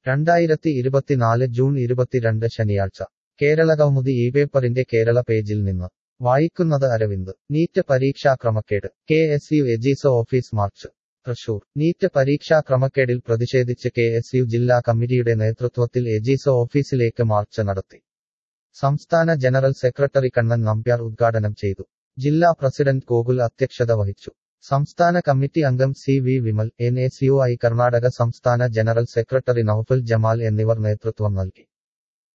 രണ്ടായിരത്തി ഇരുപത്തിനാല് ജൂൺ ഇരുപത്തിരണ്ട് ശനിയാഴ്ച കേരള കൗമുദി ഈ പേപ്പറിന്റെ കേരള പേജിൽ നിന്ന് വായിക്കുന്നത് അരവിന്ദ് നീറ്റ് പരീക്ഷാ ക്രമക്കേട് കെ എസ് യു എജീസ ഓഫീസ് മാർച്ച് തൃശൂർ നീറ്റ് പരീക്ഷാ ക്രമക്കേടിൽ പ്രതിഷേധിച്ച് കെ എസ് യു ജില്ലാ കമ്മിറ്റിയുടെ നേതൃത്വത്തിൽ എജീസ ഓഫീസിലേക്ക് മാർച്ച് നടത്തി സംസ്ഥാന ജനറൽ സെക്രട്ടറി കണ്ണൻ നമ്പ്യാർ ഉദ്ഘാടനം ചെയ്തു ജില്ലാ പ്രസിഡന്റ് ഗോകുൽ അധ്യക്ഷത വഹിച്ചു സംസ്ഥാന കമ്മിറ്റി അംഗം C V Vimal N S U I Karnataka സംസ്ഥാന ജനറൽ സെക്രട്ടറി നൌഫൽ ജമാൽ എന്നിവർ നേതൃത്വം നൽകി